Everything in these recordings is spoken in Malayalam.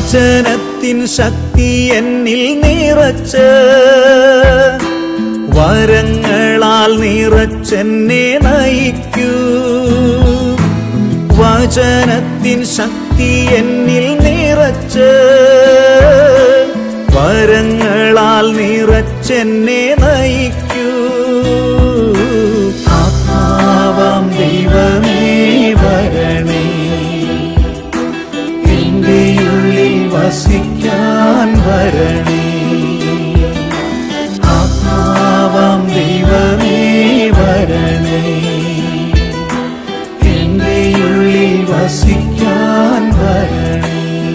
വചനത്തിൻ ശക്തി എന്നിൽ നിറച്ച് വരങ്ങളാൽ നിറച്ചെന്നെ നയിക്കൂ വചനത്തിൻ ശക്തി എന്നിൽ നിറച്ച് വരങ്ങളാൽ നിറച്ചെന്നെ നയിക്കൂ ആത്മാവാം ദൈവമേ വരണേ എന്റെ ഉള്ളിൽ വസിക്കാൻ വരണേ ആത്മാവാം ദൈവമേ വരണേ എന്റെ ഉള്ളിൽ വസിക്കാൻ വരണേ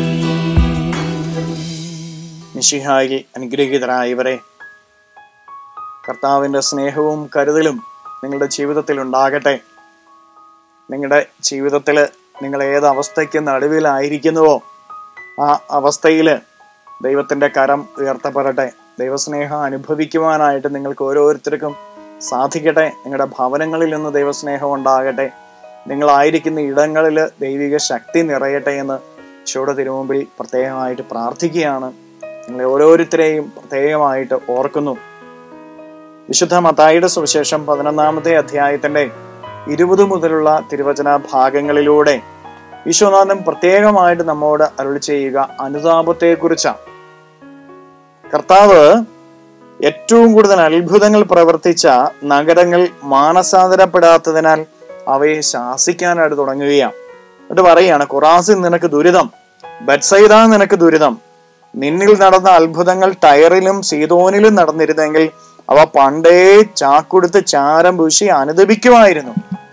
മിഷിഹായിൽ അനുഗ്രഹീതരായവരെ കർത്താവിൻ്റെ സ്നേഹവും കരുതലും നിങ്ങളുടെ ജീവിതത്തിൽ ഉണ്ടാകട്ടെ നിങ്ങളുടെ ജീവിതത്തിൽ നിങ്ങൾ ഏത് അവസ്ഥയ്ക്ക് നടുവിലായിരിക്കുന്നുവോ ആ അവസ്ഥയിൽ ദൈവത്തിൻ്റെ കരം ഉയർത്തപ്പെടട്ടെ ദൈവസ്നേഹം അനുഭവിക്കുവാനായിട്ട് നിങ്ങൾക്ക് ഓരോരുത്തർക്കും സാധിക്കട്ടെ നിങ്ങളുടെ ഭവനങ്ങളിൽ നിന്ന് ദൈവസ്നേഹം ഉണ്ടാകട്ടെ നിങ്ങളായിരിക്കുന്ന ഇടങ്ങളിൽ ദൈവിക ശക്തി നിറയട്ടെ എന്ന് ഈശോയുടെ തിരുമുമ്പിൽ പ്രത്യേകമായിട്ട് പ്രാർത്ഥിക്കുകയാണ് നിങ്ങളെ ഓരോരുത്തരെയും പ്രത്യേകമായിട്ട് ഓർക്കുന്നു വിശുദ്ധ മത്തായിയുടെ സുവിശേഷം പതിനൊന്നാമത്തെ അധ്യായത്തിന്റെ ഇരുപത് മുതലുള്ള തിരുവചന ഭാഗങ്ങളിലൂടെ വിശ്വനാഥൻ പ്രത്യേകമായിട്ട് നമ്മോട് അരുളി ചെയ്യുക അനുതാപത്തെ കുറിച്ചാണ് കർത്താവ് ഏറ്റവും കൂടുതൽ അത്ഭുതങ്ങൾ പ്രവർത്തിച്ച നഗരങ്ങൾ മാനസാന്തരപ്പെടാത്തതിനാൽ അവയെ ശാസിക്കാനായിട്ട് തുടങ്ങുകയാണ് എന്നിട്ട് പറയാണ് ഖുറാസിൽ നിനക്ക് ദുരിതം ബത്സൈദ നിനക്ക് ദുരിതം നിന്നിൽ നടന്ന അത്ഭുതങ്ങൾ ടയറിലും സീതോനിലും നടന്നിരുന്നെങ്കിൽ അവ പണ്ടേ ചാക്കൊടുത്ത് ചാരം പൂശി അനുദപിക്കുമായിരുന്നു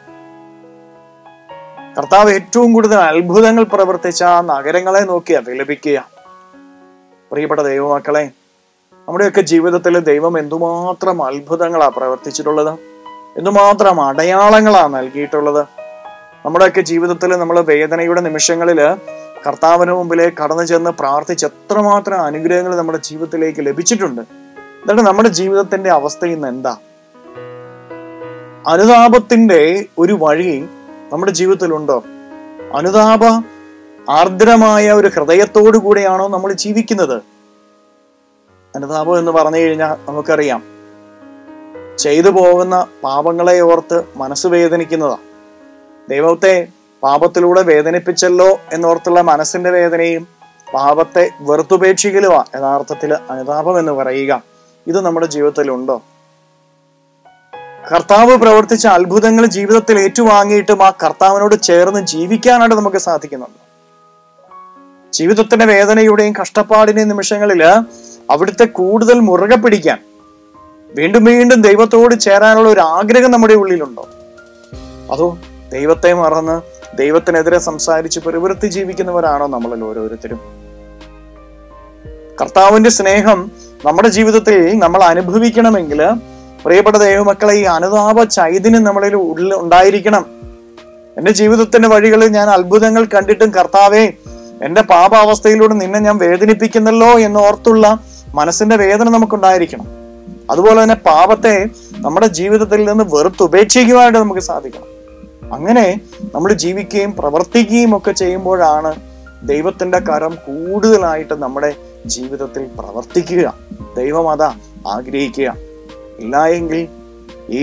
കർത്താവ് ഏറ്റവും കൂടുതൽ അത്ഭുതങ്ങൾ പ്രവർത്തിച്ച ആ നഗരങ്ങളെ നോക്കിയാ വിലപിക്കുക പ്രിയപ്പെട്ട ദൈവമക്കളെ നമ്മുടെയൊക്കെ ജീവിതത്തിൽ ദൈവം എന്തുമാത്രം അത്ഭുതങ്ങളാ പ്രവർത്തിച്ചിട്ടുള്ളത് എന്തുമാത്രം അടയാളങ്ങളാ നൽകിയിട്ടുള്ളത് നമ്മുടെയൊക്കെ ജീവിതത്തിൽ നമ്മൾ വേദനയുടെ നിമിഷങ്ങളിൽ കർത്താവിന് മുമ്പിലേക്ക് കടന്നു ചെന്ന് പ്രാർത്ഥിച്ച് എത്രമാത്രം അനുഗ്രഹങ്ങൾ നമ്മുടെ ജീവിതത്തിലേക്ക് ലഭിച്ചിട്ടുണ്ട് എന്നിട്ട് നമ്മുടെ ജീവിതത്തിന്റെ അവസ്ഥ ഇന്ന് എന്താ അനുതാപത്തിന്റെ ഒരു വഴി നമ്മുടെ ജീവിതത്തിലുണ്ടോ അനുതാപ ആർദ്രമായ ഒരു ഹൃദയത്തോടു കൂടെയാണോ നമ്മൾ ജീവിക്കുന്നത് അനുതാപം എന്ന് പറഞ്ഞു കഴിഞ്ഞാൽ നമുക്കറിയാം ചെയ്തു പോകുന്ന പാപങ്ങളെ ഓർത്ത് മനസ്സ് വേദനിക്കുന്നതാ ദൈവത്തെ പാപത്തിലൂടെ വേദനിപ്പിച്ചല്ലോ എന്നോർത്തുള്ള മനസ്സിന്റെ വേദനയും പാപത്തെ വെറുത്തുപേക്ഷിക്കലുമാ യഥാർത്ഥത്തിൽ അനുതാപം എന്ന് പറയുക ഇത് നമ്മുടെ ജീവിതത്തിലുണ്ടോ കർത്താവ് പ്രവർത്തിച്ച അത്ഭുതങ്ങൾ ജീവിതത്തിൽ ഏറ്റുവാങ്ങിയിട്ടും ആ കർത്താവിനോട് ചേർന്ന് ജീവിക്കാനായിട്ട് നമുക്ക് സാധിക്കുന്നുണ്ട് ജീവിതത്തിന്റെ വേദനയുടെയും കഷ്ടപ്പാടിന്റെയും നിമിഷങ്ങളിൽ അവിടുത്തെ കൂടുതൽ മുറുകെ പിടിക്കാൻ വീണ്ടും വീണ്ടും ദൈവത്തോട് ചേരാനുള്ള ഒരു ആഗ്രഹം നമ്മുടെ ഉള്ളിലുണ്ടോ അതോ ദൈവത്തെ മറന്ന് ദൈവത്തിനെതിരെ സംസാരിച്ച് പ്രവൃത്തി ജീവിക്കുന്നവരാണോ നമ്മളിൽ ഓരോരുത്തരും കർത്താവിന്റെ സ്നേഹം നമ്മുടെ ജീവിതത്തിൽ നമ്മൾ അനുഭവിക്കണമെങ്കിൽ പ്രിയപ്പെട്ട ദൈവമക്കളെ ഈ അനുതാപ ചൈതന്യം നമ്മളിൽ ഉള്ളിൽ ഉണ്ടായിരിക്കണം എന്റെ ജീവിതത്തിന്റെ വഴികളിൽ ഞാൻ അത്ഭുതങ്ങൾ കണ്ടിട്ടും കർത്താവെ എന്റെ പാപാവസ്ഥയിലൂടെ നിന്നെ ഞാൻ വേദനിപ്പിക്കുന്നല്ലോ എന്നോർത്തുള്ള മനസ്സിന്റെ വേദന നമുക്കുണ്ടായിരിക്കണം അതുപോലെ തന്നെ പാപത്തെ നമ്മുടെ ജീവിതത്തിൽ നിന്ന് വെറുത്തുപേക്ഷിക്കുവാനായിട്ട് നമുക്ക് സാധിക്കണം അങ്ങനെ നമ്മൾ ജീവിക്കുകയും പ്രവർത്തിക്കുകയും ഒക്കെ ചെയ്യുമ്പോഴാണ് ദൈവത്തിന്റെ കരം കൂടുതലായിട്ട് നമ്മുടെ ജീവിതത്തിൽ പ്രവർത്തിക്കുക ദൈവം അതാ ആഗ്രഹിക്കുക ഇല്ല എങ്കിൽ ഈ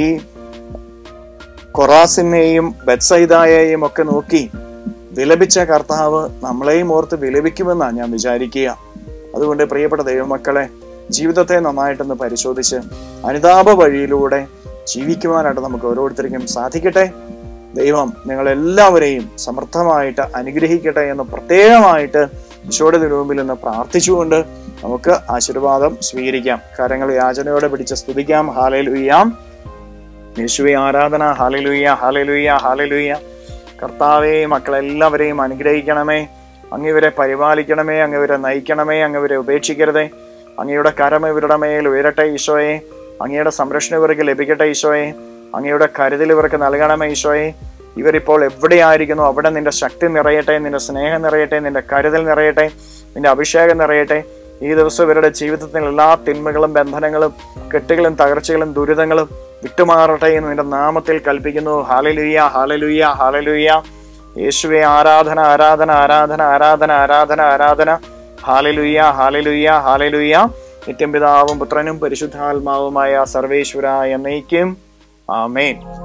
കൊറാസിനെയും ബത്സൈദായെയും ഒക്കെ നോക്കി വിലപിച്ച കർത്താവ് നമ്മളെയും ഓർത്ത് വിലപിക്കുമെന്നാണ് ഞാൻ വിചാരിക്കുക അതുകൊണ്ട് പ്രിയപ്പെട്ട ദൈവമക്കളെ ജീവിതത്തെ നന്നായിട്ടൊന്ന് പരിശോധിച്ച് അനുതാപ വഴിയിലൂടെ ജീവിക്കുവാനായിട്ട് നമുക്ക് ഓരോരുത്തർക്കും സാധിക്കട്ടെ ദൈവം നിങ്ങളെല്ലാവരെയും സമർത്ഥമായിട്ട് അനുഗ്രഹിക്കട്ടെ എന്ന് പ്രത്യേകമായിട്ട് ഈശോയുടെ തിരുമുമ്പിൽ നിന്ന് പ്രാർത്ഥിച്ചുകൊണ്ട് നമുക്ക് ആശീർവാദം സ്വീകരിക്കാം കരങ്ങൾ യാചനയോടെ പിടിച്ച് സ്തുതിക്കാം ഹാലലുയ്യാം യേശുവെ ആരാധന ഹാലലുയ്യ ഹാലലുയ്യ ഹാലലുയ്യ കർത്താവെ മക്കളെല്ലാവരെയും അനുഗ്രഹിക്കണമേ അങ്ങിവരെ പരിപാലിക്കണമേ അങ്ങവരെ നയിക്കണമേ അങ്ങവരെ ഉപേക്ഷിക്കരുതേ അങ്ങയുടെ കരം ഇവരുടെ മേൽ ഉയരട്ടെ ഈശോയെ അങ്ങയുടെ സംരക്ഷണം ഇവർക്ക് ലഭിക്കട്ടെ ഈശോയെ അങ്ങയുടെ കരുതൽ ഇവർക്ക് നൽകണമേ ഈശോയെ ഇവരിപ്പോൾ എവിടെയായിരിക്കുന്നു അവിടെ നിന്റെ ശക്തി നിറയട്ടെ നിന്റെ സ്നേഹം നിറയട്ടെ നിന്റെ കരുതൽ നിറയട്ടെ നിന്റെ അഭിഷേകം നിറയട്ടെ ഈ ദിവസം ഇവരുടെ ജീവിതത്തിൽ എല്ലാ തിന്മകളും ബന്ധനങ്ങളും കെട്ടുകളും തകർച്ചകളും ദുരിതങ്ങളും വിട്ടുമാറട്ടെ എന്ന് നിന്റെ നാമത്തിൽ കൽപ്പിക്കുന്നു ഹാലലുയ്യ ഹാലലുയ്യ ഹാലലുയ്യ യേശുവെ ആരാധന ആരാധന ആരാധന ആരാധന ആരാധന ആരാധന ഹാലലുയ്യ ഹാലലുയ്യ ഹാലലുയ്യ നിത്യം പിതാവും പുത്രനും പരിശുദ്ധാത്മാവുമായ സർവേശ്വര എന്നേക്കും ആമേൻ